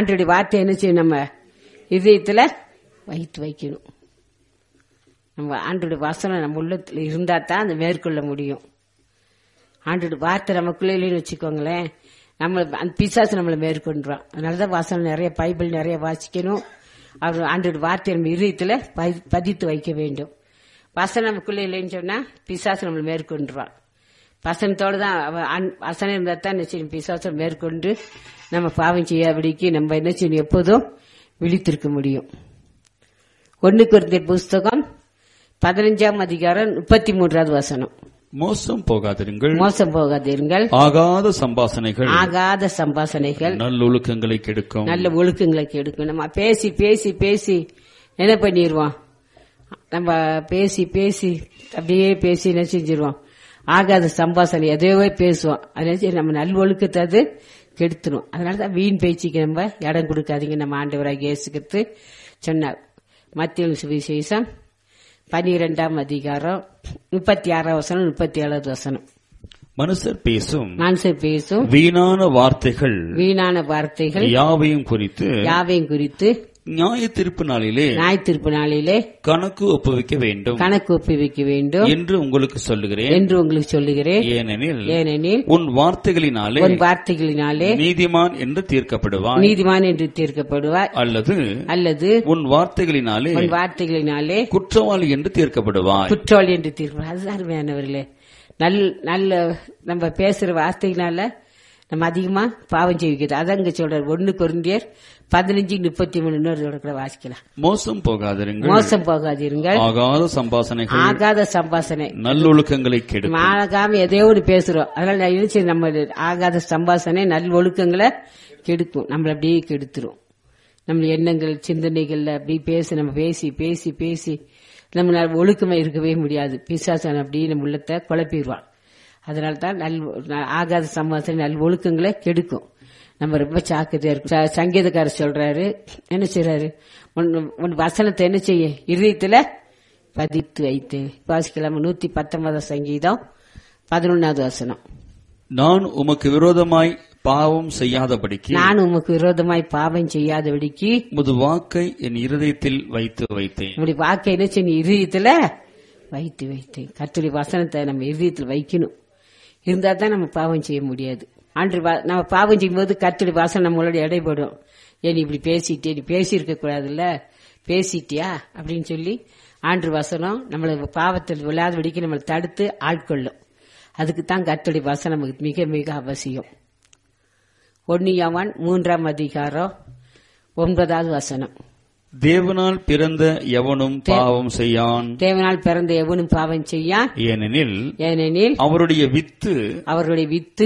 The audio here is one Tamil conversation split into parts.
ஆண்டோடைய வார்த்தை என்ன செய்யணும் நம்ம இதயத்துல வைத்து வைக்கணும் நம்ம ஆண்டோடைய வசனம் நம்ம உள்ளத்துல இருந்தா தான் அந்த மேற்கொள்ள முடியும் ஆண்டோட வார்த்தை நமக்குள்ள இல்லைன்னு வச்சுக்கோங்களேன் நம்ம அந்த பிசாசு நம்மளை மேற்கொண்டுறோம் அதனாலதான் வசனம் நிறைய பைபிள் நிறைய வாசிக்கணும் அவர் ஆண்டோட வார்த்தை நம்ம இதயத்துல பதி- பதித்து வைக்க வேண்டும் வசனம் நமக்குள்ள இல்லைன்னு சொன்னா பிசாசு நம்மளை மேற்கொண்டுருவான் வசனத்தோட தான் அவ- அன்- வசனம் இருந்தா தான் என்ன செய்யணும் பிசாசை மேற்கொண்டு நம்ம பாவம் செய்யாதபடிக்கு நம்ம என்ன செய்யணும் எப்போதும் விழித்திருக்க முடியும் ஒன்னு குருந்தியர் புஸ்தகம் பதினஞ்சாம் அதிகாரம் முப்பத்தி மூன்றாவது வசனம் மோசம் போகாதிருங்கள் மோசம் போகாதீர்கள் ஆகாத சம்பாசனைகள் ஆகாத சம்பாசனைகள் நல்லொழுக்கங்களை கெடுக்கும் நல்ல ஒழுக்கங்களை கெடுக்கும் நம்ம பேசி பேசி பேசி என்ன பண்ணிடுவோம் நம்ம பேசி பேசி அப்படியே பேசி என்ன செஞ்சிருவோம் ஆகாத சம்பாசனை எதையோ பேசுவோம் அதனால சரி நம்ம நல் ஒழுக்கத்தை அது கெடுத்துரும் அதனால தான் வீண் பேச்சுக்கு நம்ம இடம் கொடுக்காதீங்க நம்ம ஆண்டவராக இயேசுக்கிறது சொன்னார் மத்திய சுவிசேஷம் பனிரெண்டாம் அதிகாரம் முப்பத்தி ஆறாம் வசனம் முப்பத்தி ஏழாவது வசனம் மனுஷர் பேசும் மனுஷர் பேசும் வீணான வார்த்தைகள் வீணான வார்த்தைகள் யாவையும் குறித்து யாவையும் குறித்து நியாய தீர்ப்பு நாளிலே ஞாயிற்றுப்பு நாளிலே கணக்கு ஒப்புவிக்க வேண்டும் கணக்கு ஒப்புவிக்க வேண்டும் என்று உங்களுக்கு சொல்லுகிறேன் என்று உங்களுக்கு சொல்லுகிறேன் ஏனெனில் ஏனெனில் உன் வார்த்தைகளினாலே உன் வார்த்தைகளினாலே நீதிமான் என்று தீர்க்கப்படுவாய் நீதிமான் என்று தீர்க்கப்படுவார் அல்லது அல்லது உன் வார்த்தைகளினாலே உன் வார்த்தைகளினாலே குற்றவாளி என்று தீர்க்கப்படுவாய் குற்றவாளி என்று தீர்ப்பு அதுதான் அருமையானவர்களே நல் நல்ல நம்ம பேசுற வார்த்தைகளால நம்ம அதிகமா பாவம் செய்விக்கிறது அதான் இங்க சொல்றாரு ஒன்னு குருந்தியர் பதினஞ்சு முப்பத்தி மூணு இன்னொரு கூட வாசிக்கலாம் மோசம் போகாதிருங்கள் மோசம் போகாதீருங்கள் ஆகாத சம்பாசனைகள் ஆகாத சம்பாசனை நல்லொழுக்கங்களை கெடுக்கும் நம்ம ஆகாம எதையோ ஒன்று பேசுறோம் அதனால நான் என்ன செய்ய நம்ம ஆகாத சம்பாசனை நல் ஒழுக்கங்களை கெடுக்கும் நம்மள அப்படியே கெடுத்துரும் நம்ம எண்ணங்கள் சிந்தனைகள்ல அப்படி பேசி நம்ம பேசி பேசி பேசி நம்ம ஒழுக்கமா இருக்கவே முடியாது பிசாசன் அப்படியே நம்ம உள்ளத்தை குழப்பிடுவான் அதனால தான் நல் ந- ஆகாத சம்பாசனை நல் ஒழுக்கங்களை கெடுக்கும் நம்ம ரொம்ப சாக்கியதையா இருக்கும் ச- சங்கீதக்காரர் சொல்றாரு என்ன செய்றாரு உன் உன் வசனத்தை என்ன செய்ய இதயத்துல பதித்து வைத்து வாசிக்கலாம் நூத்தி பத்தொன்பதாம் சங்கீதம் பதினொன்னாவது வசனம் நான் உமக்கு விரோதமாய் பாவம் செய்யாதபடிக்கு நான் உமக்கு விரோதமாய் பாவம் செய்யாதபடிக்கு உமது வாக்கை என் இருதயத்தில் வைத்து வைத்தேன் நம்முடைய வாக்கை என்ன செய்யணும் இதயத்துல வைத்து வைத்தேன் கர்த்தருடைய வசனத்தை நம்ம இதயத்தில் வைக்கணும் இருந்தா தான் நம்ம பாவம் செய்ய முடியாது ஆண்டு நம்ம பாவம் செய்யும்போது கர்த்தருடைய வசனம் நம்மளோட இடைப்படும் ஏன் நீ இப்படி பேசிட்டே நீ பேசியிருக்க கூடாதுல்ல பேசிட்டியா அப்படின்னு சொல்லி ஆண்டு வசனம் நம்மளை பாவத்தில் விழாதபடிக்கு நம்மளை தடுத்து ஆட்கொள்ளும் அதுக்கு தான் கர்த்தருடைய வசனம் நமக்கு மிக மிக அவசியம் ஒன்னியவன் மூன்றாம் அதிகாரம் ஒன்பதாவது வசனம் தேவனால் பிறந்த எவனும் பாவம் செய்யான் தேவனால் பிறந்த எவனும் பாவம் செய்யான் ஏனெனில் ஏனெனில் அவருடைய வித்து அவர்களுடைய வித்து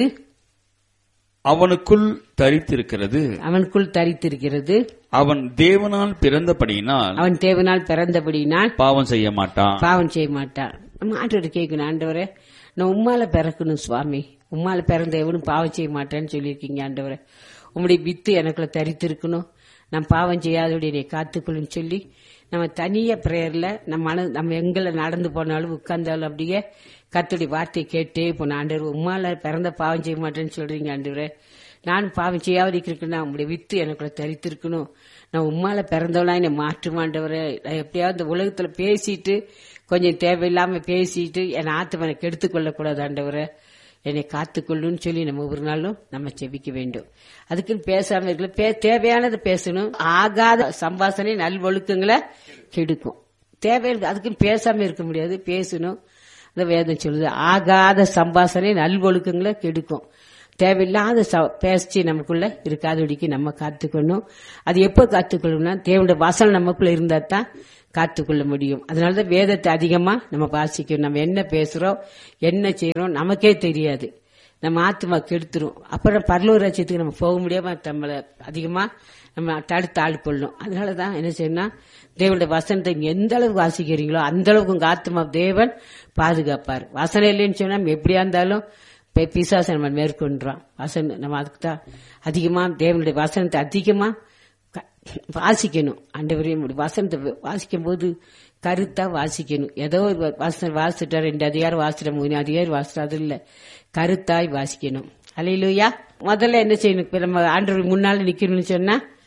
அவனுக்குள் தரித்திருக்கிறது அவனுக்குள் தரித்திருக்கிறது அவன் தேவனால் பிறந்தபடியினால் அவன் தேவனால் பிறந்தபடினால் பாவம் செய்ய மாட்டான் பாவம் செய்ய மாட்டான் நம்ம ஆண்டவர் கேட்கணும் ஆண்டவரே நான் உம்மால பிறக்கணும் சுவாமி உம்மால பிறந்த எவனும் பாவம் செய்ய மாட்டேன்னு சொல்லியிருக்கீங்க ஆண்டவரே உம்முடைய வித்து எனக்குள்ள தரித்திருக்கணும் நான் பாவம் செய்யாதபடி என்னை காத்துக்கொள்ளுன்னு சொல்லி நம்ம தனிய பிரேயர்ல நம்ம மன நம்ம எங்களை நடந்து போனாலும் உட்கார்ந்தாலும் அப்படியே கர்த்தருடைய வார்த்தையை கேட்டே போன ஆண்டவர் உம்மால பிறந்த பாவம் செய்ய மாட்டேன்னு சொல்றீங்க ஆண்டவரே நான் பாவம் செய்யாவது இருக்கணும் உங்களுடைய வித்து எனக்குள்ள தரித்திருக்கணும் நான் உம்மால பிறந்தவளா என்னை மாற்றுமாண்டவரே நான் எப்படியாவது இந்த உலகத்துல பேசிட்டு கொஞ்சம் தேவையில்லாம பேசிட்டு என் ஆத்துமனை கெடுத்துக் கொள்ளக்கூடாது ஆண்டவரே என்னை காத்துக்கொள்ளுன்னு சொல்லி நம்ம ஒரு நாளும் நம்ம செபிக்க வேண்டும் அதுக்குன்னு பேசாம இருக்கல பே தேவையானதை பேசணும் ஆகாத சம்பாசனை நல்வொழுக்கங்களை கெடுக்கும் தேவையில்லை அதுக்குன்னு பேசாம இருக்க முடியாது பேசணும் அந்த வேதம் சொல்லுது ஆகாத சம்பாசனை நல்வொழுக்கங்களை கெடுக்கும் தேவையில்லாத ச- பேச்சு நமக்குள்ள இருக்காதபடிக்கு நம்ம காத்துக்கணும் அது எப்போ காத்துக்கொள்ளணும்னா தேவனுடைய வசனம் நமக்குள்ள இருந்தா தான் காத்துக்கொள்ள முடியும் அதனாலதான் வேதத்தை அதிகமா நம்ம வாசிக்கணும் நம்ம என்ன பேசுறோம் என்ன செய்யறோம் நமக்கே தெரியாது நம்ம ஆத்மா கெடுத்துரும் அப்புறம் பரலூர் ராஜ்யத்துக்கு நம்ம போக முடியாம நம்மளை அதிகமா நம்ம தடுத்து ஆட்கொள்ளணும் அதனாலதான் என்ன செய்யணும் தேவனுடைய வசனத்தை நீங்க எந்த அளவுக்கு வாசிக்கிறீங்களோ அந்த அளவுக்கு உங்க ஆத்மா தேவன் பாதுகாப்பார் வசனம் இல்லைன்னு சொன்னா நம்ம எப்படியா இருந்தாலும் பி- பிசாசை நம்ம மேற்கொண்டுறோம் வசனம் நம்ம அதுக்கு தான் அதிகமா தேவனுடைய வசனத்தை அதிகமா க- வாசிக்கணும் ஆண்டவரையும் வசனத்தை வாசிக்கும் போது கருத்தா வாசிக்கணும் ஏதோ ஒரு வ- வசனம் வாசிட்டா ரெண்டு அதிகாரம் வாசிட்ட மூணு அதிகாரம் வாசிட்டா அது இல்ல கருத்தாய் வாசிக்கணும் அலையிலுயா முதல்ல என்ன செய்யணும் இப்ப நம்ம ஆண்டவர் முன்னால நிக்கணும்னு சொன்னா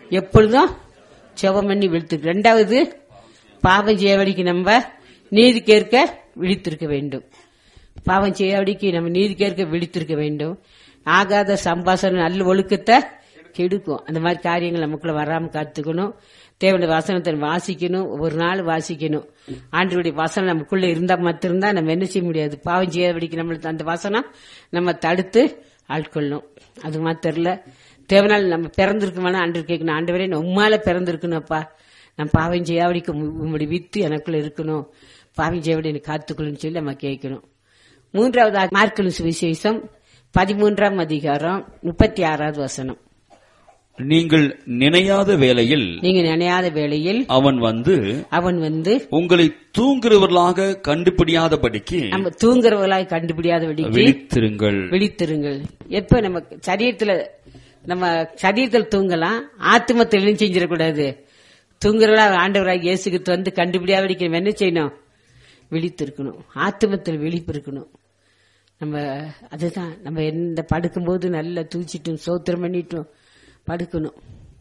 எப்பொழுதும் செவம் பண்ணி விழித்து ரெண்டாவது பாவம் செய்யபடிக்கு நம்ம நீதி கேட்க விழித்திருக்க வேண்டும் பாவம் செய்யபடிக்கு நம்ம நீதி கேட்க விழித்திருக்க வேண்டும் ஆகாத சம்பாசனம் நல்ல ஒழுக்கத்தை கெடுக்கும் அந்த மாதிரி காரியங்கள் நமக்குள்ள வராம காத்துக்கணும் தேவனுடைய வசனத்தை வாசிக்கணும் ஒரு நாள் வாசிக்கணும் ஆண்டவருடைய வசனம் நமக்குள்ள இருந்தா மட்டும்தான் நம்ம என்ன செய்ய முடியாது பாவம் செய்யாதபடிக்கு நம்மளுக்கு அந்த வசனம் நம்ம தடுத்து ஆட்கொள்ளணும் அது மாத்திரம் இல்ல தேவனால் நம்ம பிறந்திருக்கோம்னா ஆண்டு கேட்கணும் ஆண்டவரே நான் உம்மால பிறந்திருக்கணும்ப்பா நான் பாவம் செய்யாவடிக்கு உங்களுடைய வித்து எனக்குள்ள இருக்கணும் பாவம் செய்யாவடி எனக்கு காத்துக்கொள்ளுன்னு சொல்லி நம்ம கேட்கணும் மூன்றாவது மார்க்கல் சுவிசேஷம் பதிமூன்றாம் அதிகாரம் முப்பத்தி ஆறாவது வசனம் நீங்கள் நினையாத வேளையில் நீங்க நினையாத வேளையில் அவன் வந்து அவன் வந்து உங்களை தூங்குறவர்களாக கண்டுபிடியாதபடிக்கு நம்ம தூங்குறவர்களாய் கண்டுபிடியாதபடிக்கு விழித்திருங்கள் விழித்திருங்கள் எப்ப நம்ம சரீரத்துல நம்ம சரீரத்தில் தூங்கலாம் ஆத்மத்தில் என்ன செஞ்சிடக்கூடாது தூங்குறவளா ஆண்டவராக இயேசுக்கு வந்து கண்டுபிடியாதபடிக்கு நம்ம என்ன செய்யணும் விழித்திருக்கணும் ஆத்மத்தில் விழிப்பு இருக்கணும் நம்ம அதுதான் நம்ம எந்த படுக்கும்போது நல்லா தூச்சிட்டும் சோத்திரம் பண்ணிட்டும் படுக்கணும்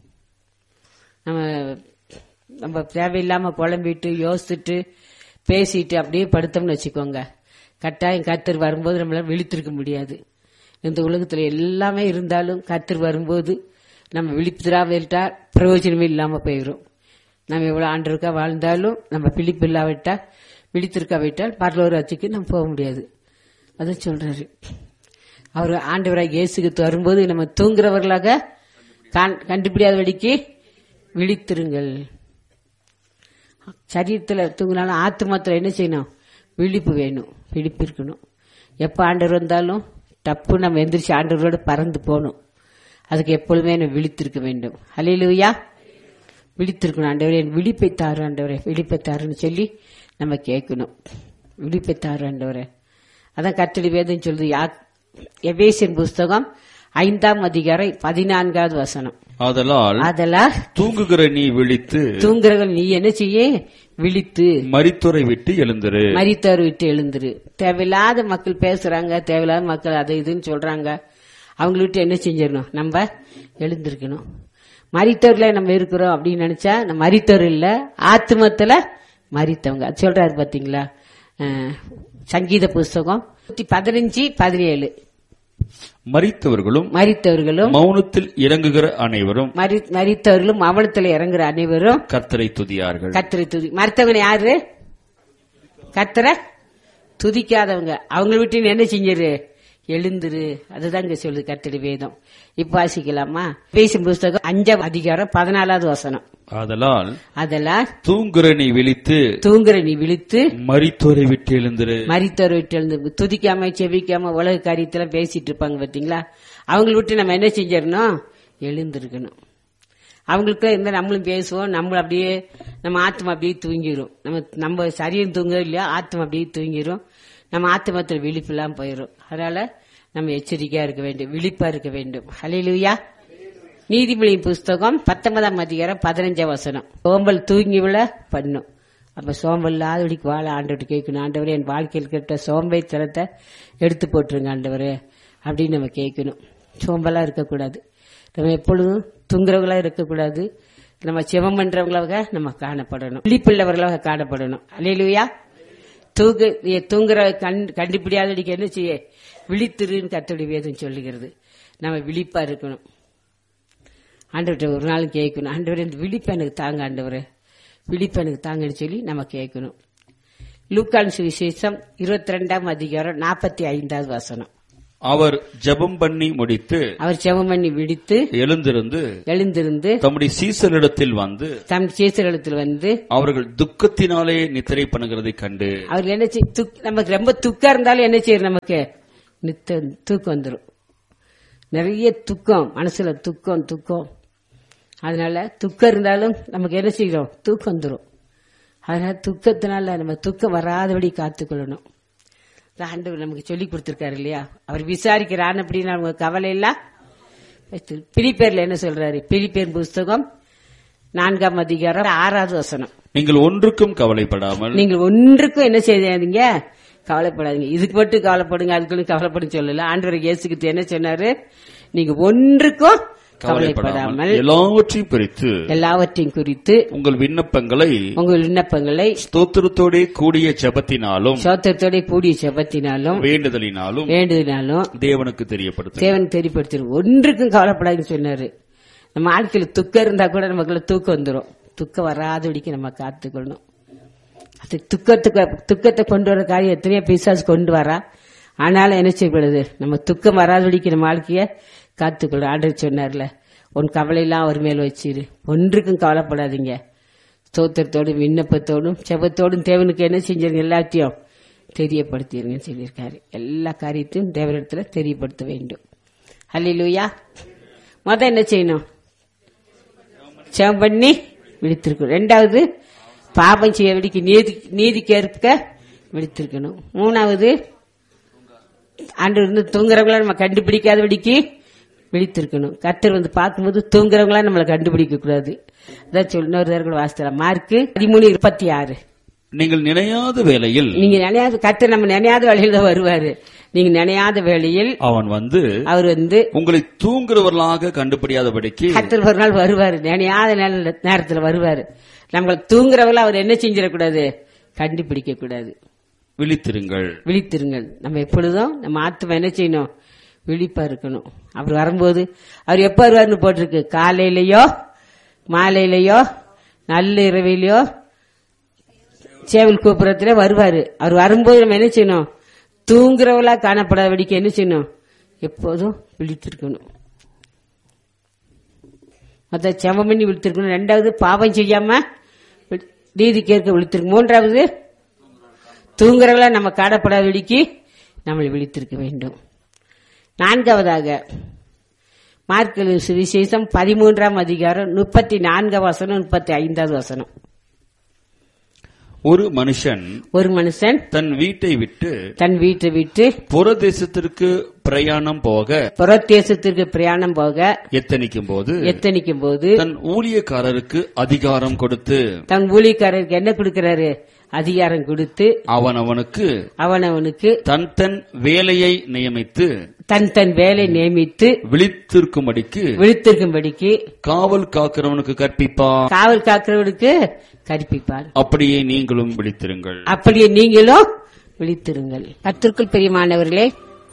நம்ம நம்ம தேவையில்லாம குழம்பிட்டு யோசிச்சுட்டு பேசிட்டு அப்படியே படுத்தோம்னு வச்சுக்கோங்க கட்டாயம் கத்தர் வரும்போது நம்மளால விழித்திருக்க முடியாது இந்த உலகத்துல எல்லாமே இருந்தாலும் கத்தர் வரும்போது நம்ம விழிப்புறாவிட்டா பிரயோஜனமே இல்லாம போயிடும் நம்ம எவ்வளவு ஆண்டருக்கா வாழ்ந்தாலும் நம்ம விழிப்பு இல்லாவிட்டா விழித்திருக்காவிட்டால் பரலோர வச்சுக்கு நம்ம போக முடியாது அதை சொல்றாரு அவர் ஆண்டவராக இயேசுக்கு வரும்போது நம்ம தூங்குறவர்களாக காண்- கண்டுபிடியாதபடிக்கு விழித்திருங்கள் சரீரத்துல தூங்கினாலும் ஆத்மாத்துல என்ன செய்யணும் விழிப்பு வேணும் விழிப்பு இருக்கணும் எப்ப ஆண்டவர் வந்தாலும் தப்பு நம்ம எந்திரிச்சு ஆண்டவரோட பறந்து போகணும் அதுக்கு எப்பொழுதுமே நம்ம விழித்திருக்க வேண்டும் ஹalleluya விழித்திருக்கணும் ஆண்டவரே என் விழிப்பை தாரு ஆண்டவரே விழிப்பை தாருன்னு சொல்லி நம்ம கேட்கணும் விழிப்பை தாரு ஆண்டவரே அதான் கத்தடி வேதம் சொல்லுது யா எபேசியன் புஸ்தகம் ஐந்தாம் அதிகாரம் பதினான்காவது வசனம் ஆதலால் அதெல்லாம் தூங்குகிற நீ விழித்து தூங்குறவர்கள் நீ என்ன செய்ய விழித்து மரித்துறை விட்டு எழுந்திரு மரித்தவர் விட்டு எழுந்துரு தேவையில்லாத மக்கள் பேசுறாங்க தேவையில்லாத மக்கள் அது இதுன்னு சொல்றாங்க அவங்கள விட்டு என்ன செஞ்சிடணும் நம்ம எழுந்திருக்கணும் மரித்தவர்ல நம்ம இருக்கிறோம் அப்படின்னு நினைச்சா நம்ம மரித்தவர் இல்ல ஆத்மத்துல மரித்தவங்க அது சொல்றாரு பாத்தீங்களா அஹ், சங்கீத புஸ்தகம் பதினஞ்சு பதினேழு மரித்தவர்களும் மரித்தவர்களும் மௌனத்தில் இறங்குகிற அனைவரும் மரி- மரித்தவர்களும் அவலத்துல இறங்குற அனைவரும் கர்த்தரை துதியார்கள் கத்தரை துதி மறுத்தவங்க யாரு கத்தரை துதிக்காதவங்க அவங்கள விட்டு நீ என்ன செஞ்சிரு எழுந்துரு அதுதான் இங்க சொல்லுது கத்தடி வேதம் இப்ப வாசிக்கலாமா பேசும் புஸ்தகம் அஞ்சாம் அதிகாரம் பதினாலாவது வசனம் ஆதலால் அதெல்லாம் தூங்குற நீ விழித்து தூங்குற நீ விழித்து மரித்துறை விட்டு எழுந்திரு மரித்தோர் விட்டு எழுந்து துதிக்காம செவிக்காம உலக காரியத்துல பேசிட்டு இருப்பாங்க பாத்தீங்களா அவங்கள விட்டு நம்ம என்ன செஞ்சிடணும் எழுந்திருக்கணும் அவங்களுக்கு இருந்தா நம்மளும் பேசுவோம் நம்மளும் அப்படியே நம்ம ஆத்மா அப்படியே தூங்கிரும் நம்ம நம்ம சரீரம் தூங்க இல்லையா ஆத்மா அப்படியே தூங்கிரும் நம்ம ஆத்மத்தில் விழிப்பு இல்லாம போயிடும் அதனால நம்ம எச்சரிக்கையா இருக்க வேண்டும் விழிப்பா இருக்க வேண்டும் ஹalleluya நீதிமொழி புஸ்தகம் பத்தொன்பதாம் அதிகாரம் பதினஞ்சாம் வசனம் சோம்பல் தூங்கி விழ பண்ணும் அப்ப சோம்பல் இல்லாதபடிக்கு வாழ ஆண்டவர்கிட்ட கேட்கணும் ஆண்டவரே என் வாழ்க்கையில் கிட்ட சோம்பேத்தனத்தை எடுத்து போட்டுருங்க ஆண்டவரே அப்படின்னு நம்ம கேட்கணும் சோம்பலா இருக்கக்கூடாது நம்ம எப்பொழுதும் தூங்குறவங்களா இருக்கக்கூடாது நம்ம சிவம் பண்றவங்களாக நம்ம காணப்படணும் விழிப்புள்ளவர்களாக காணப்படணும் அல்லையிலுயா தூங்கு நீ தூங்குற கண் கண்டுபிடியாதடிக்கு என்ன செய்ய விழித்திருன்னு கத்தோடைய வேதம் சொல்லுகிறது நம்ம விழிப்பா இருக்கணும் ஆண்டவர்கிட்ட ஒரு நாள் கேட்கணும் ஆண்டவர் இந்த விழிப்பு எனக்கு தாங்க ஆண்டவரே விழிப்பு எனக்கு தாங்கன்னு சொல்லி நம்ம கேட்கணும் லூக்கான் சுவிசேஷம் இருபத்தி ரெண்டாம் அதிகாரம் நாற்பத்தி ஐந்தாவது வசனம் அவர் ஜெபம் பண்ணி முடித்து அவர் செவம் பண்ணி விடுத்து எழுந்திருந்து எழுந்திருந்து தம்முடைய சீசரிடத்தில் வந்து தம் சீசரிடத்தில் வந்து அவர்கள் துக்கத்தினாலே நித்திரை பண்ணுகிறதை கண்டு அவர் என்ன செய் துக்- நமக்கு ரொம்ப துக்கம் இருந்தாலும் என்ன செய்யும் நமக்கு நித்த தூக்கம் வந்துடும் நிறைய துக்கம் மனசுல துக்கம் துக்கம் அதனால துக்கம் இருந்தாலும் நமக்கு என்ன செய்கிறோம் தூக்கம் வந்துடும் அதனால துக்கத்தினால நம்ம துக்கம் வராதபடி காத்துக்கொள்ளணும் இது ஆண்டவர் நமக்கு சொல்லி கொடுத்திருக்காரு இல்லையா அவர் விசாரிக்கிறான் அப்படின்னு அவங்க கவலை எல்லாம் பிலிப்பேர்ல என்ன சொல்றாரு பிலிப்பேர் புஸ்தகம் நான்காம் அதிகாரம் ஆறாவது வசனம் நீங்கள் ஒன்றுக்கும் கவலைப்படாமல் நீங்கள் ஒன்றுக்கும் என்ன செய்யாதீங்க கவலைப்படாதீங்க இதுக்கு மட்டும் கவலைப்படுங்க அதுக்குள்ள கவலைப்படும் சொல்லல ஆண்டவர் இயேசுக்கு என்ன சொன்னாரு நீங்க ஒன்றுக்கும் கவலைப்படாமல் எல்லாவற்றையும் குறித்து எல்லாவற்றையும் குறித்து உங்கள் விண்ணப்பங்களை உங்கள் விண்ணப்பங்களை ஸ்தோத்திரத்தோடே கூடிய ஜெபத்தினாலும் சோத்திரத்தோட கூடிய செபத்தினாலும் வேண்டுதலினாலும் வேண்டுதனாலும் தேவனுக்கு தெரியப்படுத்து தேவன் தெரியப்படுத்திரு ஒன்றுக்கும் கவலைப்படாதுன்னு சொன்னாரு நம்ம வாழ்க்கையில துக்கம் இருந்தா கூட நமக்குள்ள தூக்கம் வந்துடும் துக்கம் வராதபடிக்கு நம்ம காத்துக்கொள்ளணும் அது துக்கத்துக்கு துக்கத்தை கொண்டு வர காரியம் எத்தனையோ பிசாசு கொண்டு வரா ஆனாலும் என்ன செய்யப்படுது நம்ம துக்கம் வராதபடிக்கு நம்ம வாழ்க்கைய காத்துக்கொள்ளும் ஆண்டவர் சொன்னார்ல உன் கவலையெல்லாம் அவர் மேல் வச்சிரு ஒன்றுக்கும் கவலைப்படாதீங்க ஸ்தோத்திரத்தோடும் விண்ணப்பத்தோடும் செபத்தோடும் தேவனுக்கு என்ன செஞ்சிருங்க எல்லாத்தையும் தெரியப்படுத்திடுங்கன்னு சொல்லியிருக்காரு எல்லா காரியத்தையும் தேவனிடத்துல தெரியப்படுத்த வேண்டும் அல்லையா முத என்ன செய்யணும் செவம் பண்ணி விழித்திருக்கணும் ரெண்டாவது பாபம் செய்ய விடிக்கு நீதி நீதி கேட்க விழித்திருக்கணும் மூணாவது ஆண்டு இருந்து தூங்குறவங்கள நம்ம கண்டுபிடிக்காத விடிக்கு விழித்திருக்கணும் கத்தர் வந்து பார்க்கும்போது தூங்குறவங்களா நம்மளை கண்டுபிடிக்க கூடாது அதான் சொல்லி இன்னொரு தடவை கூட வாசித்தலாம் மார்க்கு பதிமூணு இருபத்தி ஆறு நீங்கள் நினையாத வேளையில் நீங்க நினையாத கத்தர் நம்ம நினையாத வேலையில தான் வருவாரு நீங்க நினையாத வேளையில் அவன் வந்து அவர் வந்து உங்களை தூங்குறவர்களாக கண்டுபிடியாதபடிக்கு கத்தர் ஒரு நாள் வருவாரு நினையாத நேர- நேரத்துல வருவாரு நம்மள தூங்குறவங்கள அவர் என்ன செஞ்சிடக்கூடாது கண்டுபிடிக்க கூடாது விழித்திருங்கள் விழித்திருங்கள் நம்ம எப்பொழுதும் நம்ம ஆத்மா என்ன செய்யணும் விழிப்பா இருக்கணும் அவர் வரும்போது அவர் எப்ப வருவார்னு போட்டிருக்கு காலையிலயோ மாலையிலயோ நல்ல இரவிலையோ சேவல் கூப்புறத்துல வருவாரு அவர் வரும்போது நம்ம என்ன செய்யணும் தூங்குறவளா காணப்படாதபடிக்கு என்ன செய்யணும் எப்போதும் விழித்திருக்கணும் மொத்த செவம் பண்ணி விழித்திருக்கணும் ரெண்டாவது பாவம் செய்யாம வி- நீதி கேட்க விழித்திருக்கணும் மூன்றாவது தூங்குறவளா நம்ம காணப்படாதபடிக்கு நம்மளை விழித்திருக்க வேண்டும் நான்காவதாக மார்க்கெலு சுவிசேஷம் பதிமூன்றாம் அதிகாரம் முப்பத்தி நான்காம் வசனம் முப்பத்தி ஐந்தாவது வசனம் ஒரு மனுஷன் ஒரு மனுஷன் தன் வீட்டை விட்டு தன் வீட்டை விட்டு புறதேசத்திற்கு பிரயாணம் போக புறத்தேசத்திற்கு பிரயாணம் போக எத்தனிக்கும் போது எத்தனிக்கும் போது தன் ஊழியக்காரருக்கு அதிகாரம் கொடுத்து தன் ஊழியக்காரருக்கு என்ன கொடுக்கிறாரு அதிகாரம் கொடுத்து அவன் அவனுக்கு அவன் அவனுக்கு தன் தன் வேலையை நியமித்து தன் தன் வேலை நியமித்து விழித்திருக்கும்படிக்கு விழித்திருக்கும்படிக்கு காவல் காக்கிறவனுக்கு கற்பிப்பான் காவல் காக்கிறவனுக்கு கற்பிப்பார் அப்படியே நீங்களும் விழித்திருங்கள் அப்படியே நீங்களும் விழித்திருங்கள் கத்திற்குள் பெரியமானவர்களே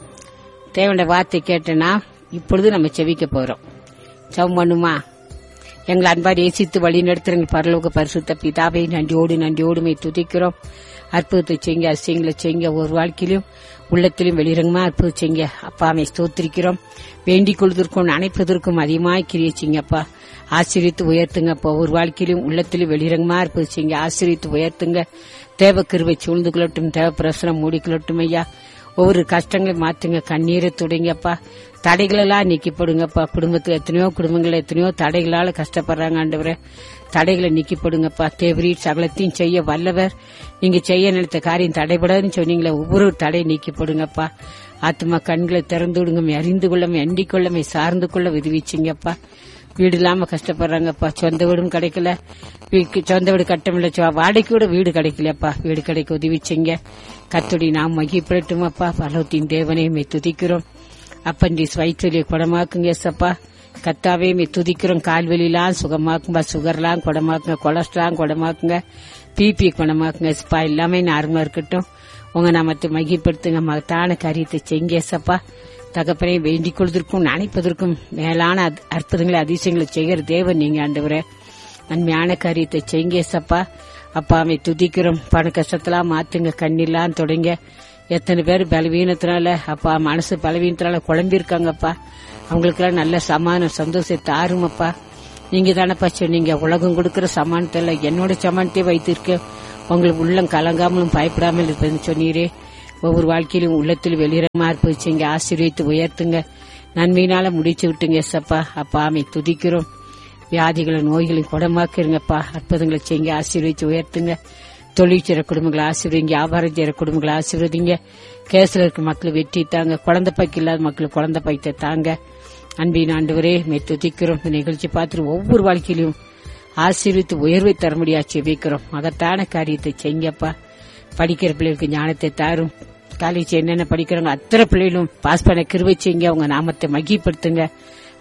தேவனுடைய வார்த்தை கேட்டனா இப்பொழுது நம்ம செவிக்க போறோம் செவம் பண்ணுமா எங்களை அன்பார் ஏசித்து வழி நடத்துறங்க பரலோக பரிசுத்த பிதாவை நன்றியோடு நன்றியோடுமை துதிக்கிறோம் அற்புதத்தை செய்யுங்க அதிசயங்களை செய்யுங்க ஒரு வாழ்க்கையிலும் உள்ளத்திலும் வெளிரங்கமா அற்புதம் செய்யுங்க அப்பாமை ஸ்தோத்திரிக்கிறோம் வேண்டிக் கொள்வதற்கும் அணைப்பதற்கும் அதிகமாய் கிரியை செய்யுங்கப்பா ஆசிரியத்து உயர்த்துங்கப்பா ஒரு வாழ்க்கையிலும் உள்ளத்திலும் வெளிரங்கமா இருப்பது செய்யுங்க ஆசிரியத்து உயர்த்துங்க தேவ கிருவை சூழ்ந்து கொள்ளட்டும் தேவ பிரசனம் மூடிக்கொள்ளட்டும் ஐயா ஒவ்வொரு கஷ்டங்களை மாத்துங்க கண்ணீரை துடைங்கப்பா தடைகளெல்லாம் நீக்கிப்படுங்கப்பா குடும்பத்துல எத்தனையோ குடும்பங்கள் எத்தனையோ தடைகளால கஷ்டப்படுறாங்க ஆண்டவரே தடைகளை நீக்கிப்படுங்கப்பா தேவரி சகலத்தையும் செய்ய வல்லவர் நீங்க செய்ய நினைத்த காரியம் தடைபடாதுன்னு சொன்னீங்களே ஒவ்வொரு தடை நீக்கிப்படுங்கப்பா ஆத்மா கண்களை திறந்து விடுங்க அறிந்து கொள்ளமே அண்டிக் கொள்ளமே சார்ந்து கொள்ள விடுவிச்சிங்கப்பா வீடு இல்லாம கஷ்டப்படுறாங்கப்பா சொந்த வீடும் கிடைக்கல வீ- சொந்த வீடு கட்டமில்ல சொ- வாடகைக்கு கூட வீடு கிடைக்கலப்பா வீடு கிடைக்க உதவி செய்யுங்க கத்துடி நாம் மகிப்படட்டுமாப்பா பலவத்தின் தேவனை மே துதிக்கிறோம் அப்பண்டி வயிற்றுலியை குடமாக்குங்க எஸ்அப்பா கத்தாவே மே துதிக்கிறோம் கால்வெளிலாம் சுகமாக்கும்பா சுகர்லாம் குடமாக்குங்க கொலஸ்ட்ரால் குடமாக்குங்க பிபி குணமாக்குங்க ஸ்பா எல்லாமே நார்மலா இருக்கட்டும் உங்க நாமத்தை மகிப்படுத்துங்க மகத்தான காரியத்தை செய்யுங்க எஸ்அப்பா தகப்பனை வேண்டிக் கொள்வதற்கும் நினைப்பதற்கும் மேலான அத்- அற்புதங்களை அதிசயங்களை செய்கிற தேவன் நீங்க ஆண்டவரே நன்மையான காரியத்தை செய்யுங்க ஏசப்பா அப்பாவை துதிக்கிறோம் பண கஷ்டத்தெல்லாம் மாத்துங்க கண்ணெல்லாம் தொடங்க எத்தனை பேர் பலவீனத்தினால அப்பா மனசு பலவீனத்தினால குழம்பிருக்காங்கப்பா அவங்களுக்கெல்லாம் நல்ல சமானம் சந்தோஷத்தை தாருமப்பா நீங்க தானப்பா சொன்னீங்க உலகம் கொடுக்கிற சமானத்தில் என்னோட சமானத்தை வைத்திருக்க உங்களுக்கு உள்ளம் கலங்காமலும் பயப்படாமல் இருப்பதுன்னு சொன்னீரே ஒவ்வொரு வாழ்க்கையிலும் உள்ளத்தில் வெளிரமா இருப்பிச்சிங்க ஆசீர்வித்து உயர்த்துங்க நன்மையினால முடிச்சு விட்டுங்க எஸ்அப்பா அப்பா ஆமை துதிக்கிறோம் வியாதிகளை நோய்களை குணமாக்கிருங்கப்பா அற்புதங்களை செய்யுங்க ஆசீர்வதிச்சு உயர்த்துங்க தொழில் செய்கிற குடும்பங்களை ஆசீர்வதிங்க வியாபாரம் செய்கிற குடும்பங்களை ஆசீர்வதிங்க கேஸ்ல இருக்க மக்கள் வெற்றி தாங்க குழந்தை பாய்க்கு இல்லாத மக்கள் குழந்தை பாய்த்தை தாங்க அன்பின் ஆண்டவரே மே துதிக்கிறோம் இந்த நிகழ்ச்சி பார்த்துட்டு ஒவ்வொரு வாழ்க்கையிலும் ஆசீர்வித்து உயர்வை தர முடியா செவிக்கிறோம் மகத்தான காரியத்தை செய்யுங்கப்பா படிக்கிற பிள்ளைகளுக்கு ஞானத்தை தாரும் காலேஜ் என்னென்ன படிக்கிறாங்க அத்தனை பிள்ளைகளும் பாஸ் பண்ண கிருவை செய்யுங்க உங்க நாமத்தை மகிப்படுத்துங்க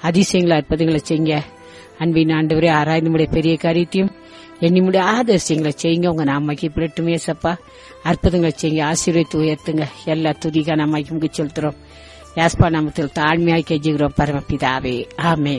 அதிசயங்களை அற்புதங்களை செய்யுங்க அன்பின் ஆண்டவரே ஆராய்ந்து முடிய பெரிய காரியத்தையும் எண்ணி முடியாத விஷயங்களை செய்யுங்க உங்க நாமைக்கு பிறட்டுமே சப்பா அற்புதங்களை செய்யுங்க ஆசீர்வதித்து உயர்த்துங்க எல்லா துதிகா நாமைக்கு செலுத்துறோம் யாஸ்பா நாமத்தில் தாழ்மையாய் கெஞ்சுகிறோம் பரமபிதாவே ஆமே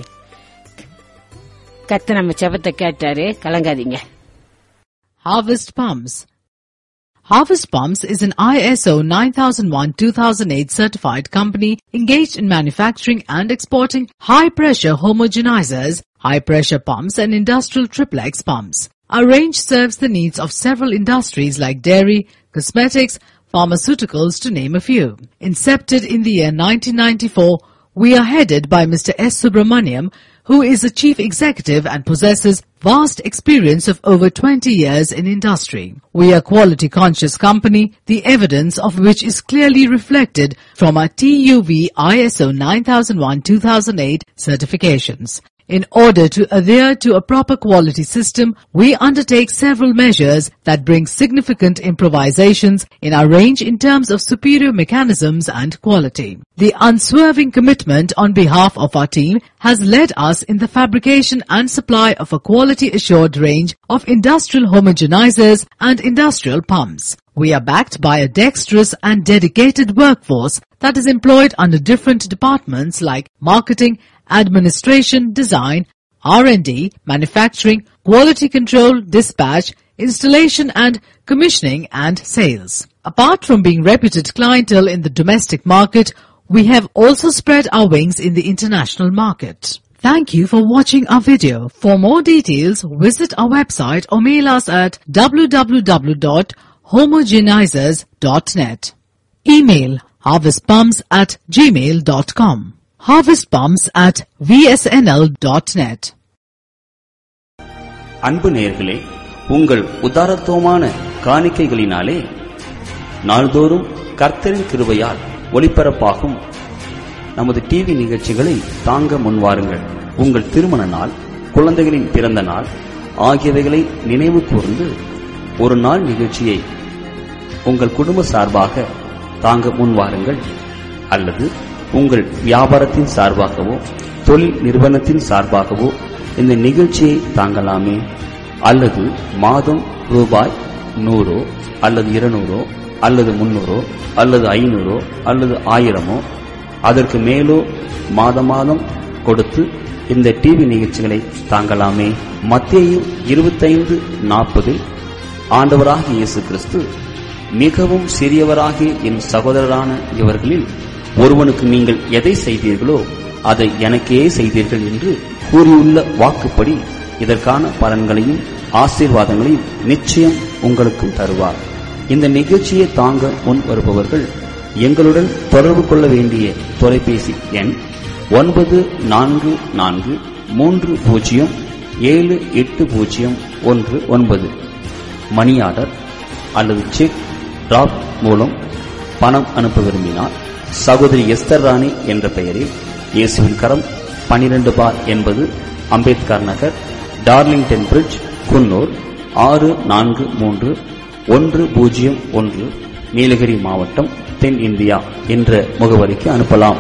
கத்த நம்ம செபத்தை கேட்டாரு கலங்காதீங்க Harvest Palms. Harvest Palms is an ISO 9001-2008 certified company engaged in manufacturing and exporting high-pressure homogenizers, high-pressure pumps and industrial triplex pumps. Our range serves the needs of several industries like dairy, cosmetics, pharmaceuticals to name a few. Incepted in the year 1994, we are headed by Mr. S. Subramaniam, who is a chief executive and possesses vast experience of over 20 years in industry. We are quality conscious company, the evidence of which is clearly reflected from our TUV ISO 9001-2008 certifications. In order to adhere to a proper quality system, we undertake several measures that bring significant improvisations in our range in terms of superior mechanisms and quality. The unswerving commitment on behalf of our team has led us in the fabrication and supply of a quality assured range of industrial homogenizers and industrial pumps. We are backed by a dexterous and dedicated workforce that is employed under different departments like marketing, administration, design, R&D, manufacturing, quality control, dispatch, installation and commissioning and sales. Apart from being reputed clientele in the domestic market, we have also spread our wings in the international market. Thank you for watching our video. For more details, visit our website or mail us at www.homogenizers.net. Email harvestpumps at gmail.com. Harvestpumps at vsnl.net. அன்பு நேயர்களே உங்கள் உதாரத்துவமான காணிக்கைகளினாலே நாள்தோறும் கர்த்தரின் கிருபையால் ஒளிபரப்பாகும் நமது டிவி நிகழ்ச்சிகளை தாங்க முன்வாருங்கள் உங்கள் திருமண நாள் குழந்தைகளின் பிறந்த நாள் ஆகியவைகளை நினைவு கூர்ந்து ஒரு நாள் நிகழ்ச்சியை உங்கள் குடும்ப சார்பாக தாங்க முன்வாருங்கள் அல்லது உங்கள் வியாபாரத்தின் சார்பாகவோ தொழில் நிறுவனத்தின் சார்பாகவோ இந்த நிகழ்ச்சியை தாங்கலாமே அல்லது மாதம் ரூபாய் நூறோ அல்லது இருநூறோ அல்லது முன்னூறோ அல்லது ஐநூறோ அல்லது ஆயிரமோ அதற்கு மேலோ மாத மாதம் கொடுத்து இந்த டிவி நிகழ்ச்சிகளை தாங்கலாமே மத்திய இருபத்தைந்து நாற்பதில் ஆண்டவராகிய இயேசு கிறிஸ்து மிகவும் சிறியவராகிய என் சகோதரரான இவர்களில் ஒருவனுக்கு நீங்கள் எதை செய்தீர்களோ அதை எனக்கே செய்தீர்கள் என்று கூறியுள்ள வாக்குப்படி இதற்கான பலன்களையும் ஆசீர்வாதங்களையும் நிச்சயம் உங்களுக்கும் தருவார் இந்த நிகழ்ச்சியை தாங்க முன் வருபவர்கள் எங்களுடன் தொடர்பு கொள்ள வேண்டிய தொலைபேசி எண் ஒன்பது நான்கு நான்கு மூன்று பூஜ்ஜியம் ஏழு எட்டு பூஜ்ஜியம் ஒன்று ஒன்பது மணி ஆர்டர் அல்லது செக் டிராப் மூலம் பணம் அனுப்ப விரும்பினால் சகோதரி எஸ்தர் ராணி என்ற பெயரில் இயேசுவின் கரம் பனிரெண்டு பார் என்பது அம்பேத்கர் நகர் டார்லிங்டன் பிரிட்ஜ் குன்னூர் ஆறு நான்கு மூன்று ஒன்று பூஜ்ஜியம் ஒன்று நீலகிரி மாவட்டம் தென் இந்தியா என்ற முகவரிக்கு அனுப்பலாம்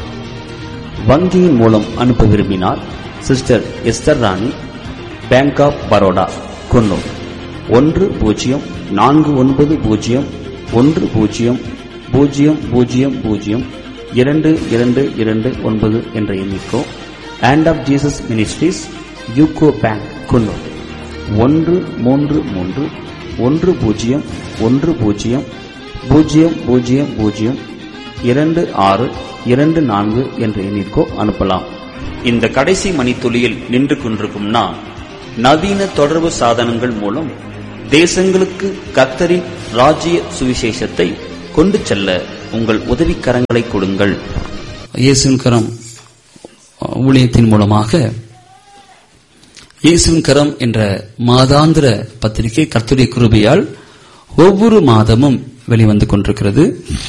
வங்கியின் மூலம் அனுப்ப விரும்பினால் sister Esther Rani bank of Baroda Coonoor ஒன்று பூஜ்ஜியம் நான்கு ஒன்பது பூஜ்ஜியம் ஒன்று பூஜ்ஜியம் பூஜ்ஜியம் பூஜ்ஜியம் பூஜ்ஜியம் இரண்டு இரண்டு இரண்டு ஒன்பது என்ற எண்ணிக்கோ hand of Jesus ministries UCO bank Coonoor ஒன்று மூன்று மூன்று ஒன்று பூஜ்ஜியம் ஒன்று பூஜ்ஜியம் பூஜ்ஜியம் பூஜ்ஜியம் பூஜ்ஜியம் இரண்டு ஆறு இரண்டு நான்கு என்ற எண்ணிற்கோ அனுப்பலாம் இந்த கடைசி மணித்துளியில் நின்று கொண்டிருக்கும் நான் நவீன தொடர்பு சாதனங்கள் மூலம் தேசங்களுக்கு கத்தரின் ராஜ்ய சுவிசேஷத்தை கொண்டு செல்ல உங்கள் உதவிக்கரங்களை கொடுங்கள் இயேசுவின் கரம் ஊழியத்தின் மூலமாக இயேசுவின் கரம் என்ற மாதாந்திர பத்திரிகை கர்த்தருடைய கிருபையால் ஒவ்வொரு மாதமும் வெளிவந்து கொண்டிருக்கிறது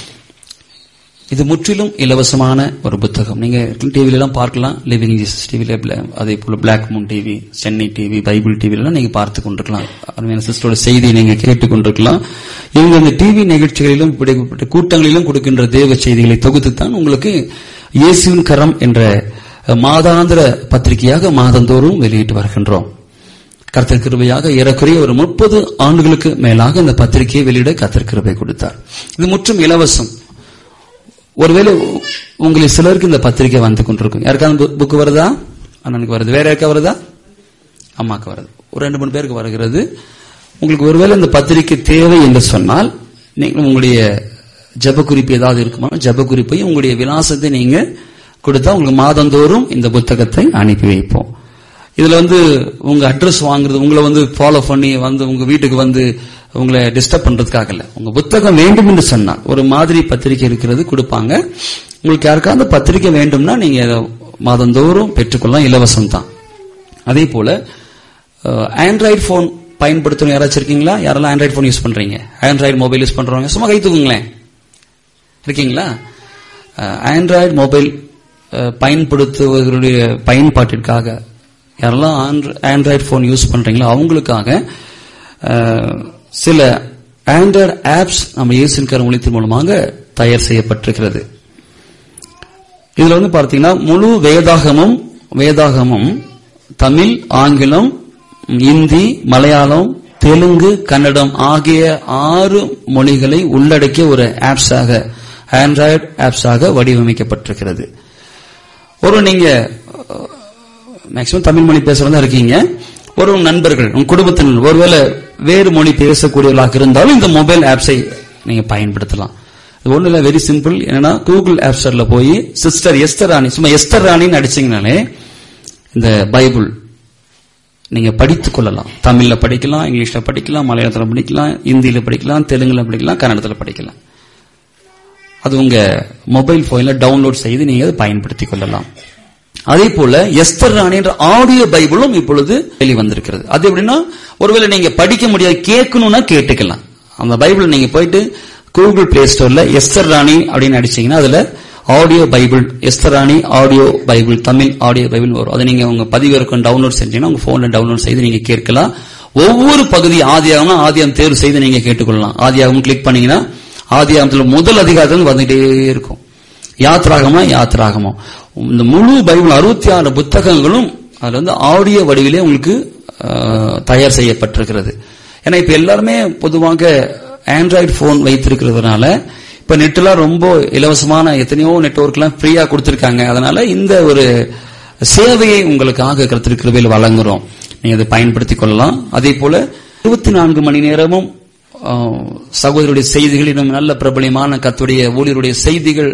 இது முற்றிலும் இலவசமான ஒரு புத்தகம் நீங்க டிவில எல்லாம் பார்க்கலாம் லிவிங் ஜீசஸ் டிவில அதே போல black moon TV Chennai TV bible டிவில எல்லாம் நீங்க பார்த்து கொண்டிருக்கலாம் அருமையான சிஸ்டரோட செய்தியை நீங்க கேட்டுக் கொண்டிருக்கலாம் இவங்க இந்த டிவி நிகழ்ச்சிகளிலும் இப்படிப்பட்ட கூட்டங்களிலும் கொடுக்கின்ற தேவ செய்திகளை தொகுத்து தான் உங்களுக்கு இயேசுவின் கரம் என்ற மாதாந்திர பத்திரிகையாக மாதந்தோறும் வெளியிட்டு வருகின்றோம் கர்த்தர் கிருபையாக ஏறக்குறைய ஒரு முப்பது ஆண்டுகளுக்கு மேலாக இந்த பத்திரிகையை வெளியிட கர்த்தர் கிருபை கொடுத்தார் இது முற்றும் இலவசம் ஒருவேளை உ- உங்களில் சிலருக்கு இந்த பத்திரிகை வந்து கொண்டிருக்கும் யாருக்காவது புக் வருதா அண்ணனுக்கு வருது வேற யாருக்கா வருதா அம்மாக்கு வருது ஒரு ரெண்டு மூணு பேருக்கு வருகிறது உங்களுக்கு ஒருவேளை இந்த பத்திரிகை தேவை என்று சொன்னால் நீங்கள் உங்களுடைய ஜெப குறிப்பு ஏதாவது இருக்குமா ஜெப குறிப்பையும் உங்களுடைய விலாசத்தை நீங்க கொடுத்தா உங்களுக்கு மாதந்தோறும் இந்த புத்தகத்தை அனுப்பி வைப்போம் இதுல வந்து உங்க அட்ரஸ் வாங்குறது உங்களை வந்து ஃபாலோ பண்ணி வந்து உங்க வீட்டுக்கு வந்து உங்களை டிஸ்டர்ப் பண்றதுக்காக இல்ல உங்க புத்தகம் வேண்டும் என்று சொன்னால் ஒரு மாதிரி பத்திரிகை இருக்கிறது கொடுப்பாங்க உங்களுக்கு யாருக்காவது பத்திரிகை வேண்டும்னா நீங்க அதை மாதந்தோறும் பெற்றுக்கொள்ளலாம் இலவசம் தான் அதே போல ஆண்ட்ராய்டு போன் பயன்படுத்தணும் யாராச்சும் இருக்கீங்களா யாரெல்லாம் ஆண்ட்ராய்டு போன் யூஸ் பண்றீங்க ஆண்ட்ராய்டு மொபைல் யூஸ் பண்றவங்க சும்மா கை தூக்குங்களேன் இருக்கீங்களா ஆண்ட்ராய்டு மொபைல் பயன்படுத்துவதனுடைய பயன்பாட்டிற்காக யாரெல்லாம் ஆண்ட்ராய்டு போன் யூஸ் பண்றீங்களோ அவங்களுக்காக அஹ், சில ஆண்ட்ராய்டு ஆப்ஸ் நம்ம இயேசுவின் கருமொழித்தின் மூலமாக தயார் செய்யப்பட்டிருக்கிறது இதுல வந்து பார்த்தீங்கன்னா முழு வேதாகமும் வேதாகமும் தமிழ் ஆங்கிலம் இந்தி மலையாளம் தெலுங்கு கன்னடம் ஆகிய ஆறு மொழிகளை உள்ளடக்கிய ஒரு ஆப்ஸாக ஆண்ட்ராய்டு ஆப்ஸாக வடிவமைக்கப்பட்டிருக்கிறது ஒரு நீங்க மேக்சிமம் தமிழ் மொழி பேசுறதா இருக்கீங்க ஒரு உங்க நண்பர்கள் உங்க குடும்பத்தினர் ஒருவேளை வேறு மொழி பேசக்கூடியவர்களாக இருந்தாலும் இந்த மொபைல் ஆப்ஸை நீங்க பயன்படுத்தலாம் இது ஒண்ணு இல்ல வெரி சிம்பிள் என்னன்னா கூகுள் ஆப் ஸ்டோர்ல போய் சிஸ்டர் எஸ்தர் ராணி சும்மா எஸ்தர் ராணின்னு அடிச்சீங்கனாலே இந்த பைபிள் நீங்க படித்துக் கொள்ளலாம் தமிழ்ல படிக்கலாம் இங்கிலீஷ்ல படிக்கலாம் மலையாளத்துல படிக்கலாம் இந்தியில படிக்கலாம் தெலுங்குல படிக்கலாம் கன்னடத்துல படிக்கலாம் அது உங்க மொபைல் போன்ல டவுன்லோட் செய்து நீங்க அதை பயன்படுத்திக் கொள்ளலாம் அதே போல எஸ்தர் ராணி என்ற ஆடியோ பைபிளும் இப்பொழுது வெளிவந்திருக்கிறது அது எப்படின்னா ஒருவேளை நீங்க படிக்க முடியாது கேட்கணும்னா கேட்டுக்கலாம் அந்த பைபிள் நீங்க போயிட்டு கூகுள் பிளே ஸ்டோர்ல எஸ்தர் ராணி அப்படின்னு அடிச்சீங்கன்னா அதுல audio bible Esther Rani audio bible Tamil audio bible வரும் அதை நீங்க உங்க பதிவிறக்கம் டவுன்லோட் செஞ்சீங்கன்னா உங்க போன்ல டவுன்லோட் செய்து நீங்க கேட்கலாம் ஒவ்வொரு பகுதி ஆதியாகம்னா ஆதியாகம் தேர்வு செய்து நீங்க கேட்டுக்கொள்ளலாம் ஆதியாகம் கிளிக் பண்ணீங்கன்னா ஆதியாகத்துல முதல் அதிகாரத்தில் வந்துட்டே இருக்கும் யாத்ராகமா யாத்ராகமா இந்த முழு பைபிள் அறுபத்தி ஆறு புத்தகங்களும் அதுல வந்து ஆடியோ வடிவிலே உங்களுக்கு அஹ், தயார் செய்யப்பட்டிருக்கிறது ஏன்னா இப்ப எல்லாருமே பொதுவாக ஆண்ட்ராய்டு போன் வைத்திருக்கிறதுனால இப்ப நெட்லாம் ரொம்ப இலவசமான எத்தனையோ நெட்வொர்க்லாம் ஃப்ரீயா கொடுத்திருக்காங்க அதனால இந்த ஒரு சேவையை உங்களுக்காக கருத்திருக்கிறவையில் வழங்குறோம் நீங்க அதை பயன்படுத்திக் கொள்ளலாம் அதே போல இருபத்தி நான்கு மணி நேரமும் ஆஹ், சகோதரருடைய செய்திகள் இன்னும் நல்ல பிரபலியமான கத்துடைய ஊழியருடைய செய்திகள்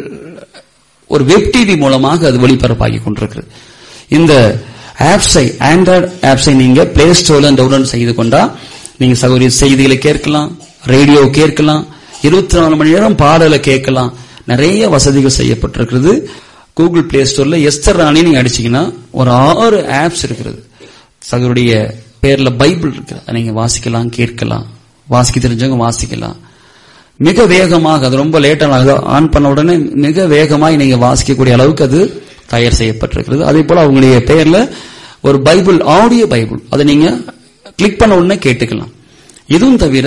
ஒரு வெப் டிவி மூலமாக அது ஒளிபரப்பாகி கொண்டிருக்கிறது இந்த ஆப்ஸை ஆண்ட்ராய்டு ஆப்ஸை நீங்க பிளே ஸ்டோர்ல டவுன்லோட் செய்து கொண்டா நீங்க சகோதரி செய்திகளை கேட்கலாம் ரேடியோ கேட்கலாம் இருபத்தி நாலு மணி நேரம் பாடலை கேட்கலாம் நிறைய வசதிகள் செய்யப்பட்டிருக்கிறது கூகுள் பிளே ஸ்டோர்ல எஸ்தர் ராணி நீங்க அடிச்சீங்கன்னா ஒரு ஆறு ஆப்ஸ் இருக்கிறது சகோதரிய பேர்ல பைபிள் இருக்கு அதை நீங்க வாசிக்கலாம் கேட்கலாம் வாசிக்க தெரிஞ்சவங்க வாசிக்கலாம் மிக வேகமாக அது ரொம்ப லேட்டாக ஆன் பண்ண உடனே மிக வேகமாக நீங்க வாசிக்கக்கூடிய அளவுக்கு அது தயார் செய்யப்பட்டிருக்கிறது அதே போல அவங்களுடைய பெயர்ல ஒரு பைபிள் ஆடியோ பைபிள் அதை நீங்க கிளிக் பண்ண உடனே கேட்டுக்கலாம் இதுவும் தவிர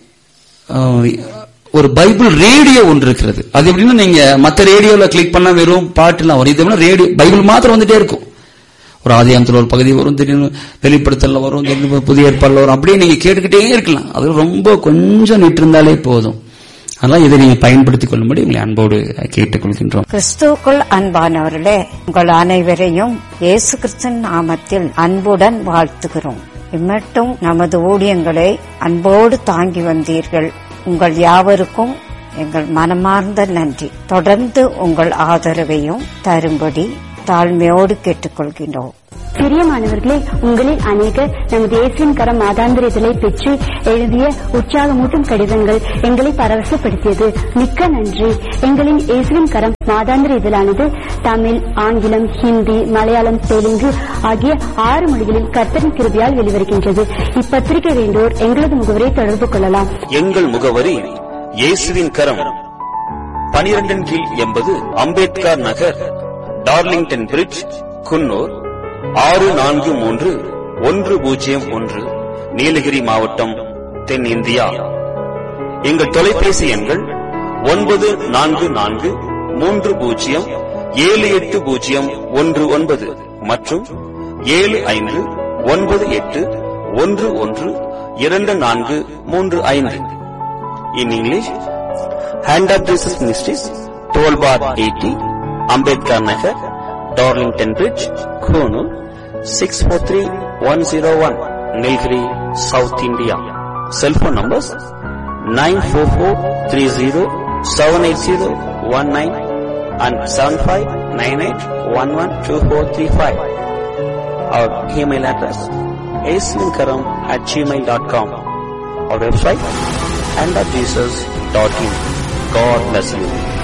அஹ், ஒரு பைபிள் ரேடியோ ஒன்று இருக்கிறது அது எப்படின்னா நீங்க மத்த ரேடியோல கிளிக் பண்ணா வெறும் பாட்டுலாம் வரும் இது ரேடியோ பைபிள் மாத்திரம் வந்துட்டே இருக்கும் ஒரு ஆதியாமத்தில் ஒரு பகுதி வரும் திடீர்னு வெளிப்படுத்தல வரும் திடீர்னு புதிய ஏற்பாடுல வரும் அப்படியே நீங்க கேட்டுக்கிட்டே இருக்கலாம் அது ரொம்ப கொஞ்சம் நிட்டிருந்தாலே போதும் அதனால இதை நீங்க பயன்படுத்திக் கொள்ளும்படி உங்களை அன்போடு கேட்டுக்கொள்கின்றோம் கிறிஸ்துவுக்குள் அன்பானவர்களே உங்கள் அனைவரையும் இயேசு கிறிஸ்தன் நாமத்தில் அன்புடன் வாழ்த்துகிறோம் இம்மட்டும் நமது ஊழியங்களை அன்போடு தாங்கி வந்தீர்கள் உங்கள் யாவருக்கும் எங்கள் மனமார்ந்த நன்றி தொடர்ந்து உங்கள் ஆதரவையும் தரும்படி தாழ்மையோடு கேட்டுக்கொள்கின்றோம் பிரியமானவர்களே உங்களில் அநேகர் நமது இயேசுவின் கரம் மாதாந்திர இதழை பெற்று எழுதிய உற்சாகமூட்டும் கடிதங்கள் எங்களை பரவசப்படுத்தியது மிக்க நன்றி எங்களின் இயேசுவின் கரம் மாதாந்திர இதழானது தமிழ் ஆங்கிலம் ஹிந்தி மலையாளம் தெலுங்கு ஆகிய ஆறு மொழிகளில் கர்த்தரின் கிருபியால் வெளிவருகின்றது இப்பத்திரிகை வேண்டோர் எங்களது முகவரை தொடர்பு கொள்ளலாம் எங்கள் முகவரி இயேசுவின் கரம் பனிரெண்டின் கீழ் எண்பது அம்பேத்கர் நகர் டார்லிங்டன் பிரிட்ஜ் குன்னூர் ஆறு நான்கு மூன்று ஒன்று பூஜ்ஜியம் ஒன்று நீலகிரி மாவட்டம் தென் இந்தியா எங்கள் தொலைபேசி எண்கள் ஒன்பது நான்கு நான்கு மூன்று பூஜ்ஜியம் ஏழு எட்டு பூஜ்ஜியம் ஒன்று ஒன்பது மற்றும் ஏழு ஐந்து ஒன்பது எட்டு ஒன்று ஒன்று இரண்டு நான்கு மூன்று ஐந்து in English hand of Jesus ministries twelve bar eighty Ambedkar Nagar Darlington bridge Coonoor six four three one zero one Nilgiri south India cellphone numbers nine four four three zero seven eight zero one nine and 7598112435. Our email address asminkaram at gmail.com. Our website and at jesus.in. God bless you.